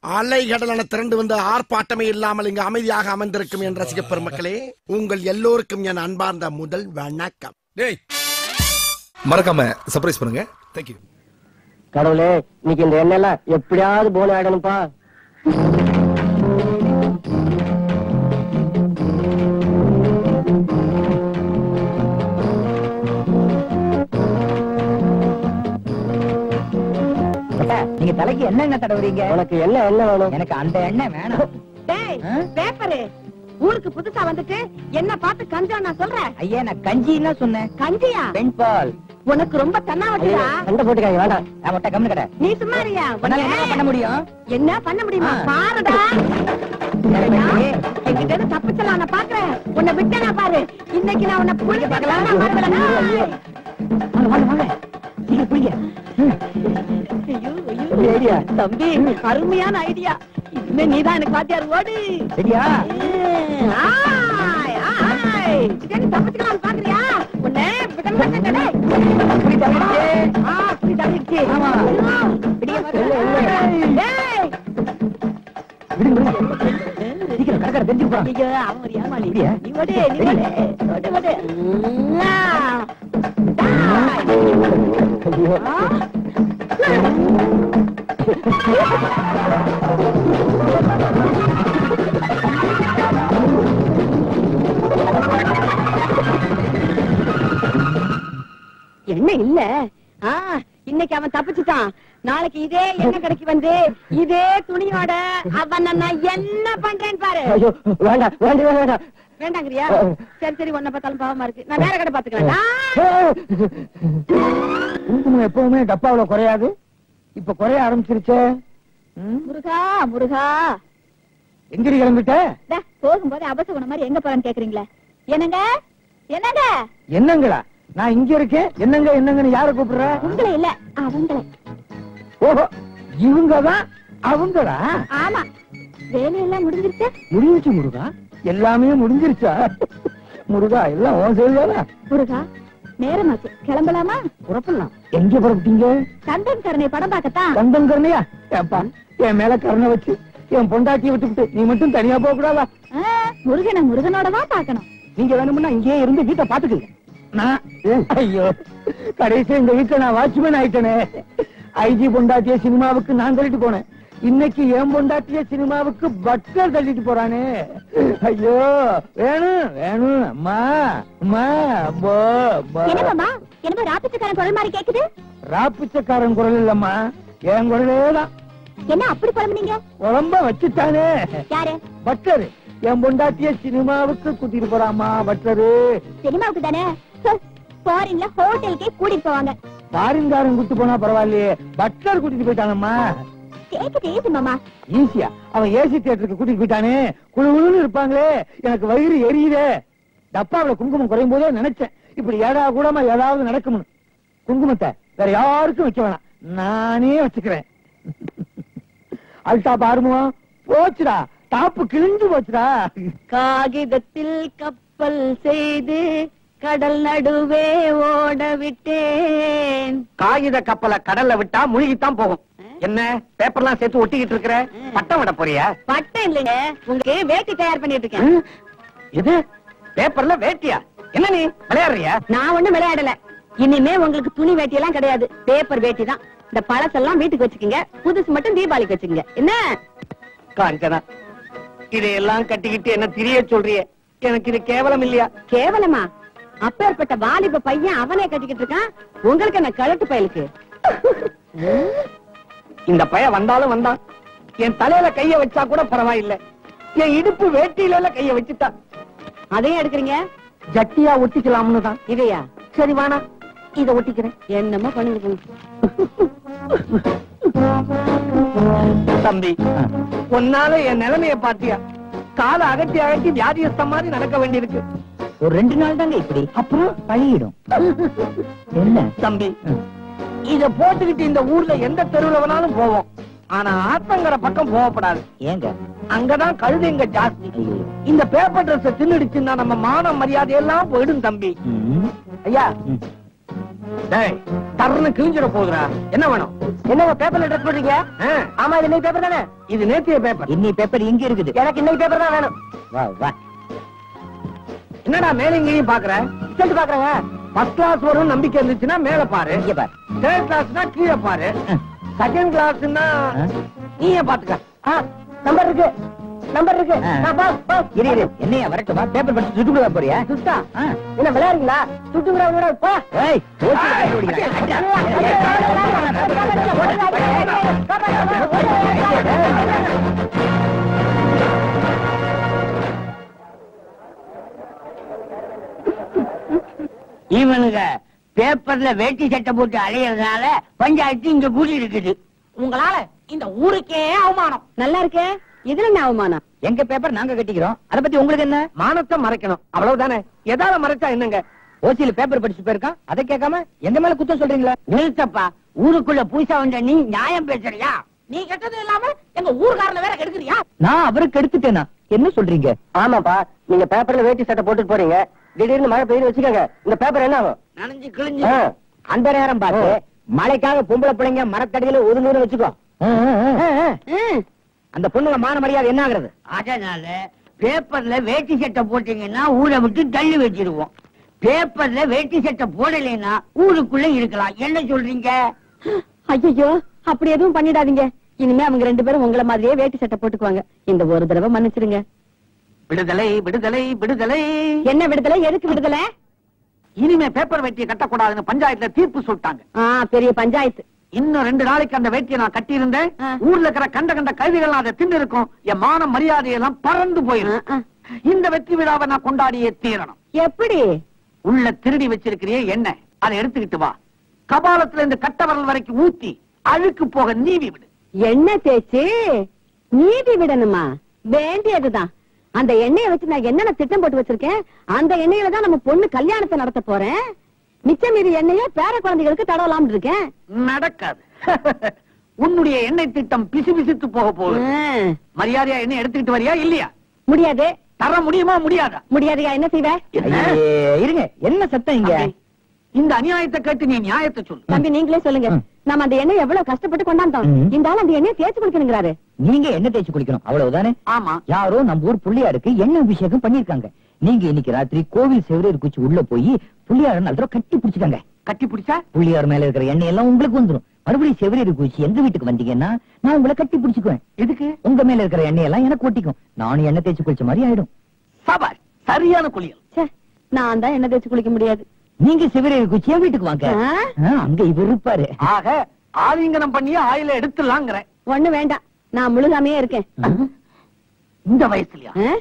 அலைகடலான திரண்டு வந்து ஆர்ப்பாட்டமே இல்லாமல் இங்கு அமைதியாக அமர்ந்திருக்கும் என் ரசிக பெருமக்களே உங்கள் எல்லோருக்கும் என் அன்பார்ந்த முதல் வணக்கம் டேய் மறக்காம சர்ப்ரைஸ் பண்ணுங்க தேங்க்யூ கடவுளே இன்னைக்கு இந்த எண்ணெய் எல்லாம் எப்படியாவது போன ஆயிடணும்ப்பா நீங்க தலைக்கு என்ன எண்ணெய் தடவுறீங்க உனக்கு என்ன எண்ணெய் வேணும் எனக்கு அந்த எண்ணெய் வேணாம் டேய் ஆ? பேப்பரு ஊருக்கு புதுசா வந்துட்டு என்ன பார்த்து கஞ்சா நான் சொல்றேன் ஐயா நான் கஞ்சின்னா சொன்னேன் கஞ்சியா பெண் பால் உனக்கு ரொம்ப தன்னாவட்டியா சண்டை போட்டுக்காங்க வேண்டாம் நான் மொட்டை கம்மி கடை நீ சும்மா இருயா உன்னால என்ன பண்ண முடியும் என்ன பண்ண முடியுமா ஆ. பாருடா ஏண்டா, என்கிட்ட இருந்து தப்பிச்சலாம் நான் பாக்குறேன் உன்னை விட்டேனா பாரு இன்னைக்கு நான் உன்னை புடிக்க பார்க்கலாம் வாங்க வாங்க வாங்க நீங்க புடிங்க ஐடியா தம்பி அருமையான ஐடியா இனிமே நீதான் எனக்கு வாத்தியார் ஓடு சரியா ஆய், ஆய். சரி, தப்பிச்சுக்கலாம் பாக்குறியா உன்னை விட மாட்டேன் டேய். இப்படி தள்ளிடுச்சு. ஆ, அப்படி தள்ளிடுச்சு. ஆமா. ஐயோ. பிடிக்க டேய். விடுங்க விடுங்க சீக்கிரம் கடற்கரை தெரிஞ்சு போறான் ஐயோ, அவன் ஒரு ஏமாளி. இப்படியா? நீ ஓடு, நீ ஓடு. ஓடு, ஓடு. உம்மா. டாய். ஐயோ ஆ. என்ன இல்ல ஆ, இன்னைக்கு அவன் தப்பிச்சுட்டான் நாளைக்கு இதே எண்ணெய் கடைக்கு வந்து இதே துணியோட அவன் நான் என்ன பண்றேன்னு பாரு ஐயோ வேண்டாம் வேண்டாம் வேண்டாம் வேண்டாங்கறியா சரி சரி உன்னை பார்த்தாலும் பாவமா இருக்கு நான் வேற கடை பாத்துக்கிறேன் குங்குமம் எப்பவுமே டப்பாவுல குறையாது இப்ப குறைய ஆரம்பிச்சிருச்சே முருகா முருகா எங்கடி கிளம்பிட்ட டே, போகும்போது அபசகுணம் மாதிரி எங்க போறான்னு கேக்குறீங்களே என்னங்க என்னங்க என்னங்களா நான் இங்க இருக்கேன் என்னங்க என்னங்கன்னு யார கூப்பிடுற உங்களை இல்ல அவங்கள ஓஹோ இவங்கதான் அவங்களா ஆமா வேலையெல்லாம் முடிஞ்சிருச்சு முடிஞ்சிச்சு முருகா எல்லாமே முடிஞ்சிருச்சா முருகா எல்லாம் உன் செயல்தானா முருகா நேரமாச்சு கிளம்பலாமா புறப்படலாம் எங்க புறப்பட்டீங்க கந்தன் கருணை படம் பார்க்கத்தான் கந்தன் கருணையா ஏப்பா என் மேல கருணை வச்சு என் பொண்டாட்டியை விட்டுவிட்டு நீ மட்டும் தனியா போக கூடாதா ஆ, முருகனை முருகனோட தான் பார்க்கணும் நீங்க வேணும்னா இங்கேயே இருந்து வீட்டை பாத்துக்கங்க நான் ஐயோ கடைசி இந்த வீட்டுல நான் வாட்ச்மேன் ஆயிட்டேனே ஐஜி பொண்டாட்டிய சினிமாவுக்கு நான் தள்ளிட்டு போனேன் இன்னைக்கு என் பொண்டாட்டிய சினிமாவுக்கு பட்டர் தள்ளிட்டு போறானே ஐயோ வேணும் வேணும் அம்மா அம்மா போ போ. என்ன மாமா என்னமோ ராத்திரிக்காரன் குரல் மாதிரி கேக்குது ராப்பிச்சக்காரன் குரல் இல்லம்மா என் குரலே தான் என்ன அப்படி குழம்புனீங்க உடம்ப வச்சுட்டானே யாரு பட்டர் என் பொண்டாட்டிய சினிமாவுக்கு கூட்டிட்டு போறாமா பட்டரு சினிமாவுக்கு தானே ஃபாரின்ல ஹோட்டலுக்கே கூட்டிட்டு போவாங்க பாரின்காரன் கூட்டு போனா பரவாயில்லையே பட்லர் கூட்டிட்டு போயிட்டானம்மா கேக்குது ஏசு மாமா ஈஸியா அவன் ஏசி தியேட்டருக்கு கூட்டிட்டு போயிட்டானே குழுன்னு இருப்பாங்களே எனக்கு வயிறு எரியுதே டப்பாவுல குங்குமம் குறையும் போதே நினைச்சேன் இப்படி ஏடா கூடமா ஏதாவது நடக்கும்னு குங்குமத்தை வேற யாருக்கும் வைக்க வேணாம் நானே வச்சுக்கிறேன் அல்டா பாருமா போச்சுடா டாப்பு கிழிஞ்சு போச்சுடா காகிதத்தில் கப்பல் செய்து கடல் நடுவே ஓட விட்டேன் காகித கப்பலை கடல்ல விட்டா முழுகித்தான் போகும் என்ன பேப்பர்லாம் சேர்த்து ஒட்டிக்கிட்டு இருக்கிற பட்டம் விட போறியா பட்டம் இல்லைங்க உங்களுக்கு வேட்டி தயார் பண்ணிட்டு இருக்கேன் இது பேப்பர்ல வேட்டியா என்ன நீ விளையாடுறியா நான் ஒண்ணும் விளையாடல இனிமே உங்களுக்கு துணி வேட்டி எல்லாம் கிடையாது பேப்பர் வேட்டி தான் இந்த பழசெல்லாம் வீட்டுக்கு வச்சுக்கோங்க புதுசு மட்டும் தீபாவளிக்கு வச்சுக்கோங்க என்ன காஞ்சனா இதையெல்லாம் கட்டிக்கிட்டு என்ன திரிய சொல்றியே எனக்கு இது கேவலம் இல்லையா கேவலமா அப்பேற்பட்ட வாலிப பையன் அவனே கட்டிக்கிட்டு இருக்கான் உங்களுக்கு என்ன கழுட்டு பயலுக்கு இந்த பையன் வந்தாலும் வந்தான் என் தலையில கைய வச்சா கூட பரவாயில்லை என் இடுப்பு வேட்டியில கைய வச்சுட்டான் அதையும் எடுக்கிறீங்க ஜட்டியா ஒட்டிக்கலாம்னு தான் இதையா சரி வேணா இத ஒட்டிக்கிறேன் என்னமோ பண்ணுங்க போங்க. தம்பி உன்னால என் நிலைமைய பாத்தியா காலை அகட்டி அகட்டி வியாதியஸ்த மாதிரி நடக்க வேண்டியிருக்கு ஒரு ரெண்டு நாள் தாங்க இப்படி அப்புறம் பழகிடும் என்ன தம்பி இத போட்டுக்கிட்டு இந்த ஊர்ல எந்த தெருவுல வேணாலும் போவோம் ஆனா ஆத்தங்கர பக்கம் போகப்படாது ஏங்க அங்கதான் கழுதைங்க ஜாஸ்தி ஐயோ. இந்த பேப்பர் ட்ரெஸ் தின்னுடுச்சுன்னா நம்ம மான மரியாதை எல்லாம் போயிடும் தம்பி ம். ஐயா ம். டேய் டர்னு கிழிஞ்சிட போகுதுடா என்ன வேணும் என்னங்க பேப்பர்ல ட்ரெஸ் போடுறீங்க ஆமா இது இன்னைக்கு பேப்பர் தானே இது நேத்திய பேப்பர் இன்னி பேப்பர் இங்க இருக்குது எனக்கு இன்னைக்கு பேப்பர் தான் வேணும் வா வா என்னடா மேல இங்கேயும் பாக்குற ரிசல்ட் பாக்குறேங்க ஃபர்ஸ்ட் கிளாஸ் வரும் நம்பிக்கை இருந்துச்சுன்னா மேல பாரு இங்க பார் தேர்ட் கிளாஸ்னா கீழே பாரு செகண்ட் கிளாஸ்னா ஆ. நீயே பாத்துக்க நம்பர் இருக்கு நம்பர் இருக்கு ஆ. நான் பாஸ், பாஸ். இரு இரு என்னையா வரட்டுமா பேப்பர் படிச்சு சுட்டு போறியா சுத்தா ஆ. என்ன விளையாடுறீங்களா சுட்டுங்கிறவங்க போ ஏய் ஓசி கண்டுபிடிக்கிறான். இவனுங்க பேப்பர்ல வேட்டி சட்டை போட்டு அலையறதுனால பஞ்சாயத்து இங்க கூடி இருக்குது உங்களால இந்த ஊருக்கே அவமானம் நல்லா இருக்கே இதுல என்ன அவமானம் எங்க பேப்பர் நாங்க கட்டிக்கிறோம் அத பத்தி உங்களுக்கு என்ன மானத்தை மறைக்கணும் அவ்வளவுதானே எதாவது மறைச்சா என்னங்க ஓசியில பேப்பர் படிச்சு போயிருக்கான் அதை கேட்காம எங்க மேல குத்தம் சொல்றீங்களா நிறுத்தப்பா ஊருக்குள்ள புதுசா வந்த நீ நியாயம் பேசுறியா நீ கெட்டது இல்லாம எங்க ஊர்காரன வேற கெடுக்குறியா நான் அவருக்கு எடுத்துட்டேனா என்ன சொல்றீங்க ஆமாப்பா நீங்க பேப்பர்ல வேட்டி சட்டை போட்டுட்டு போறீங்க திடீர்னு மழை பெய்யுது வச்சுக்கோங்க இந்த பேப்பர் என்ன ஆகும் நனைஞ்சு கிழிஞ்சு ஆ. அந்த நேரம் பார்த்து மழைக்காக பொம்பளை பிள்ளைங்க மரத்தடியில ஒதுங்குன்னு வச்சுக்கோ ம். அந்த பொண்ணுங்க மான மரியாதை என்ன ஆகுறது அதனால பேப்பர்ல வேட்டி சட்டை போட்டீங்கன்னா ஊரை விட்டு தள்ளி வச்சிருவோம் பேப்பர்ல வேட்டி சட்டை போடலைன்னா ஊருக்குள்ள இருக்கலாம் என்ன சொல்றீங்க ஐயோ அப்படி எதுவும் பண்ணிடாதீங்க இனிமே அவங்க ரெண்டு பேரும் உங்களை மாதிரியே வேட்டி சட்டை போட்டுக்குவாங்க இந்த ஒரு தடவை மன்னிச்சிருங்க விடுதலை விடுதலை விடுதலை என்ன விடுதலை எதுக்கு விடுதலை இனிமே பேப்பர் வேட்டியை கட்டக்கூடாதுன்னு பஞ்சாயத்துல தீர்ப்பு சொல்லிட்டாங்க ஆ பெரிய பஞ்சாயத்து இன்னும் ரெண்டு நாளைக்கு அந்த வேட்டியை நான் கட்டி இருந்தேன் ஆ. ஊர்ல இருக்கிற கண்ட கண்ட கல்விகள் அதை தின்னு இருக்கும் என் மான மரியாதையெல்லாம் பறந்து ஆ, போயிடும் ஆ. இந்த வெற்றி விழாவை நான் கொண்டாடியே தீரணும் எப்படி உள்ள திருடி வச்சிருக்கிறியே என்ன அதை எடுத்துக்கிட்டு வா கபாலத்துல இருந்து கட்ட வரல் வரைக்கும் ஊத்தி அழுக்கு போக நீவி விடு எண்ணெய் தேய்ச்சி நீதி விடணுமா வேண்டியதுதான் அந்த எண்ணெயை வச்சு நான் என்னென்ன திட்டம் போட்டு வச்சிருக்கேன் அந்த எண்ணெயில தான் நம்ம பொண்ணு கல்யாணத்தை நடத்த போறேன் மிச்சம் மீதி எண்ணெய பேர குழந்தைகளுக்கு தடவலாம்னு இருக்கேன் நடக்காது உன்னுடைய எண்ணெய் திட்டம் பிசு பிசுத்து போக போகுது ஆ, மரியாதையா எண்ணெய் எடுத்துக்கிட்டு வரியா இல்லையா முடியாது தர முடியுமா முடியாதா முடியாதுயா என்ன செய்வ ஐயே, இருங்க என்ன சத்தம் இங்க தம்பி, இந்த அநியாயத்தை கேட்டு நீ நியாயத்தை சொல்லு தம்பி நீங்களே சொல்லுங்க ம். நம்ம அந்த எண்ணெய் எவ்வளவு கஷ்டப்பட்டு கொண்டாந்தோம் ம். இந்த ஆள் அந்த எண்ணெயை தேய்ச்சி குளிக்கணுங்கிறாரு நீங்க என்ன தேய்ச்சி குளிக்கணும் அவ்வளவுதானே ஆமா யாரோ நம்ம ஊர் புள்ளியாருக்கு எண்ணெய் அபிஷேகம் பண்ணிருக்காங்க நீங்க இன்னைக்கு ராத்திரி கோவில் செவரேறு குச்சி உள்ள போய் புள்ளியார நல்ல தடவை கட்டி பிடிச்சுக்காங்க கட்டி பிடிச்சா புள்ளியார் மேல இருக்கிற எண்ணெய் எல்லாம் உங்களுக்கு வந்துரும் மறுபடியும் செவரேறு குச்சி எங்க வீட்டுக்கு வந்தீங்கன்னா நான் உங்களை கட்டி பிடிச்சுக்குவேன் எதுக்கு உங்க மேல இருக்கிற எண்ணெய் எல்லாம் எனக்கு ஒட்டிக்கும் நானும் எண்ணெய் தேய்ச்சி குளிச்ச மாதிரி ஆயிடும் சபாஷ் சரியான குளியல் ச்சே, நான் தான் எண்ணெய் தேய்ச்சி குளிக்க முடியாது நீங்க செவரேறு குச்சியா வீட்டுக்கு வாங்க ஆ? ஆ, அங்க இவர் இருப்பாரு ஆக ஆலிங்கனம் பண்ணியே ஆயில எடுத்துலாங்கிற ஒண்ணு வேண்டாம் நான் முழுகாமையே இருக்கேன் இந்த வயசுலயா ஆ?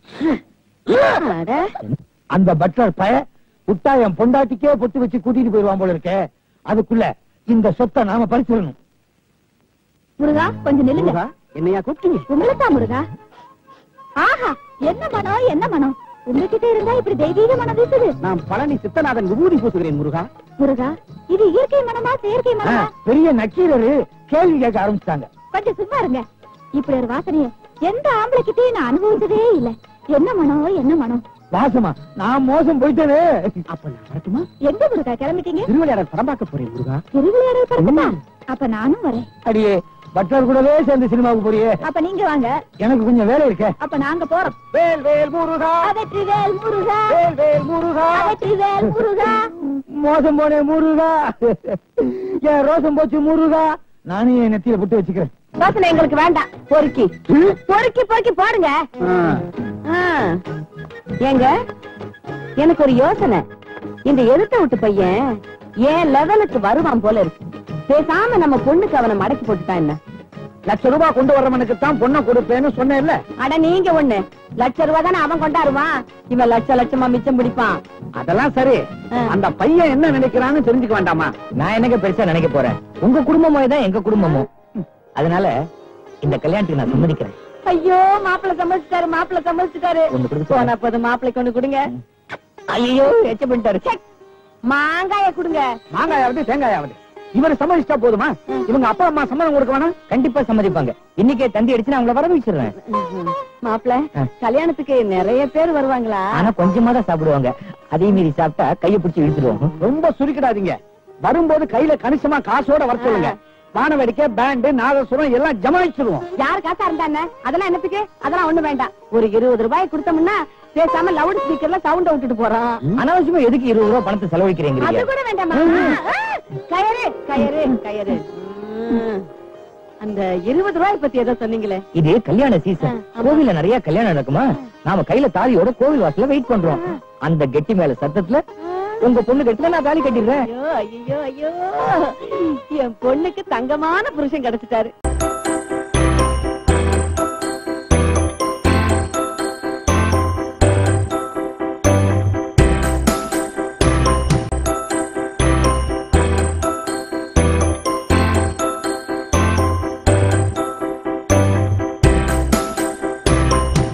அட. அந்த பட்லர் பய விட்டா என் பொண்டாட்டிக்கே பொட்டு வச்சு கூட்டிட்டு போயிருவான் போல இருக்கே அதுக்குள்ள இந்த சொத்தை நாம பறிச்சிடணும் முருகா கொஞ்சம் நில்லுங்க என்னையா கூப்பிட்டீங்க உங்களுக்கா முருகா ஆஹா என்ன மனம் என்ன மனம் உங்ககிட்ட இருந்தா இப்படி தெய்வீக மனம் வீசுது நான் பழனி சித்தநாதன் விபூதி பூசுகிறேன் முருகா முருகா இது இயற்கை மனமா செயற்கை ஆ, மனமா பெரிய நக்கீரரு கேள்வி கேட்க ஆரம்பிச்சிட்டாங்க கொஞ்சம் சும்மா இருங்க இப்படி ஒரு வாசனைய எந்த ஆம்பளை கிட்டயும் நான் அனுபவிச்சதே இல்ல என்ன மனம் என்ன மனம் வாசமா நான் மோசம் போயிட்டேனே அப்ப நான் வரட்டுமா எங்க முருகா கிளம்பிட்டீங்க திருவிளையாடல் படம் பார்க்க போறேன் முருகா திருவிளையாடல் படத்துக்கா அப்ப நானும் வரேன் அடியே பட்லர் கூடவே சேர்ந்து சினிமாவுக்கு போறியே அப்ப நீங்க வாங்க எனக்கு கொஞ்சம் வேலை இருக்கே அப்ப நாங்க போறோம் வேல் வேல் முருகா அதற்றி வேல் முருகா வேல் வேல் முருகா அதற்றி வேல் முருகா மோசம் போனே முருகா என் ரோசம் போச்சு முருகா நானும் என் நெத்தியில புட்டு வச்சுக்கிறேன் யோசனை எங்களுக்கு வேண்டாம் பொறுக்கி பொறுக்கி பொறுக்கி போடுங்க ஆ. ஏங்க எனக்கு ஒரு யோசனை இந்த எழுத்த விட்டு பையன் ஏன் லெவலுக்கு வருவான் போல இருக்கு பேசாம நம்ம பொண்ணுக்கு அவனை மடக்கி போட்டுட்டா என்ன லட்ச ரூபாய் கொண்டு வர்றவனுக்கு தான் பொண்ணை கொடுப்பேன்னு சொன்னேன்ல அட நீங்க ஒண்ணு லட்ச ரூபா தானே அவன் கொண்டாடுவான் இவன் லட்ச லட்சமா மிச்சம் பிடிப்பான் அதெல்லாம் சரி ஆ. அந்த பையன் என்ன நினைக்கிறான்னு தெரிஞ்சுக்க வேண்டாமா நான் என்னங்க பெருசா நினைக்க போறேன் உங்க குடும்பமோ தான் எங்க குடும்பமோ அதனால இந்த கல்யாணத்துக்கு நான் சம்மதிக்கிறேன் ஐயோ மாப்பிள்ள சம்மதிச்சிட்டாரு மாப்பிள்ள சம்மதிச்சிட்டாரு ஒண்ணு கொடுக்க சொல்லுங்க. போனா போது மாப்பிள்ளைக்கு ஒண்ணு கொடுங்க ஐயோ எச்ச பண்ணிட்டாரு ச்சே, மாங்காய கொடுங்க மாங்காயாவது தேங்காயாவது இவர் சம்மதிச்சா போதுமா இவங்க அப்பா அம்மா சம்மதம் கொடுக்க வேணாம் கண்டிப்பா சம்மதிப்பாங்க இன்னைக்கே தந்தி அடிச்சு நான் உங்களை வர வச்சிடுறேன் மாப்பிள்ள ஆ. கல்யாணத்துக்கு நிறைய பேர் வருவாங்களா ஆனா கொஞ்சமா தான் சாப்பிடுவாங்க அதே மீறி சாப்பிட்டா கையை பிடிச்சி இழுத்துருவோம் ரொம்ப சுருக்கிடாதீங்க வரும்போது கையில கணிசமா காசோட வர சொல்லுங்க வான வேடிக்கை பேண்டு நாதசுரம் எல்லாம் ஜமாயிச்சிருவோம் யார் காசா இருந்தா என்ன அதெல்லாம் என்னத்துக்கு அதெல்லாம் ஒண்ணு வேண்டாம் ஒரு இருபது ரூபாய் கொடுத்தோம்னா பேசாம லவுட் ஸ்பீக்கர்ல சவுண்ட விட்டுட்டு போறோம் அனாவசியமா எதுக்கு இருபது ரூபாய் பணத்தை அது செலவழிக்கிறீங்க கூட வேண்டாமா ஆ, கயிறு கயிறு கயிறு ம். அந்த இருபது ரூபாய் பத்தி ஏதோ சொன்னீங்களே இது கல்யாண சீசன் ஆ, ஆமா. கோவில்ல நிறைய கல்யாணம் நடக்குமா நாம கையில தாலியோட கோவில் வாசல்ல வெயிட் பண்றோம் அந்த கெட்டி மேல சத்தத்துல உங்க பொண்ணு கட்டில நான் தாலி கட்டிடுறேன் ஐயோ ஐயோ ஐயோ என் பொண்ணுக்கு தங்கமான புருஷன் கிடைச்சிட்டாரு